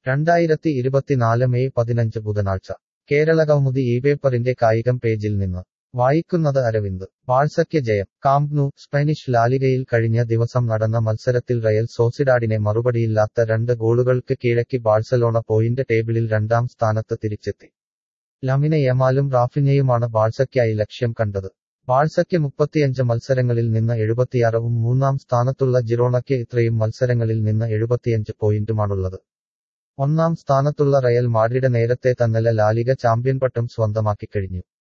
രണ്ടായിരത്തി ഇരുപത്തിനാല് മെയ് പതിനഞ്ച് ബുധനാഴ്ച കേരള കൗമുദി ഈ പേപ്പറിന്റെ കായികം പേജിൽ നിന്ന് വായിക്കുന്നത് അരവിന്ദ് ബാഴ്സയ്ക്ക് ജയം കാംപ്നു സ്പാനിഷ് ലാലിഗയിൽ കഴിഞ്ഞ ദിവസം നടന്ന മത്സരത്തിൽ റയൽ സോസിഡാഡിനെ മറുപടിയില്ലാത്ത രണ്ട് ഗോളുകൾക്ക് കീഴക്കി ബാഴ്സലോണ പോയിന്റ് ടേബിളിൽ രണ്ടാം സ്ഥാനത്ത് തിരിച്ചെത്തി ലമിനെ യമാലും റാഫിഞ്ഞയുമാണ് ബാഴ്സയ്ക്കായി ലക്ഷ്യം കണ്ടത് ബാഴ്സയ്ക്ക് മുപ്പത്തിയഞ്ച് മത്സരങ്ങളിൽ നിന്ന് എഴുപത്തിയാറവും മൂന്നാം സ്ഥാനത്തുള്ള ജിറോണയ്ക്ക് ഇത്രയും മത്സരങ്ങളിൽ നിന്ന് എഴുപത്തിയഞ്ച് പോയിന്റുമാണുള്ളത് ഒന്നാം സ്ഥാനത്തുള്ള റയൽ മാഡ്രിഡ് നേരത്തെ തന്നല ലാലിക ചാമ്പ്യൻ പട്ടം സ്വന്തമാക്കിക്കഴിഞ്ഞു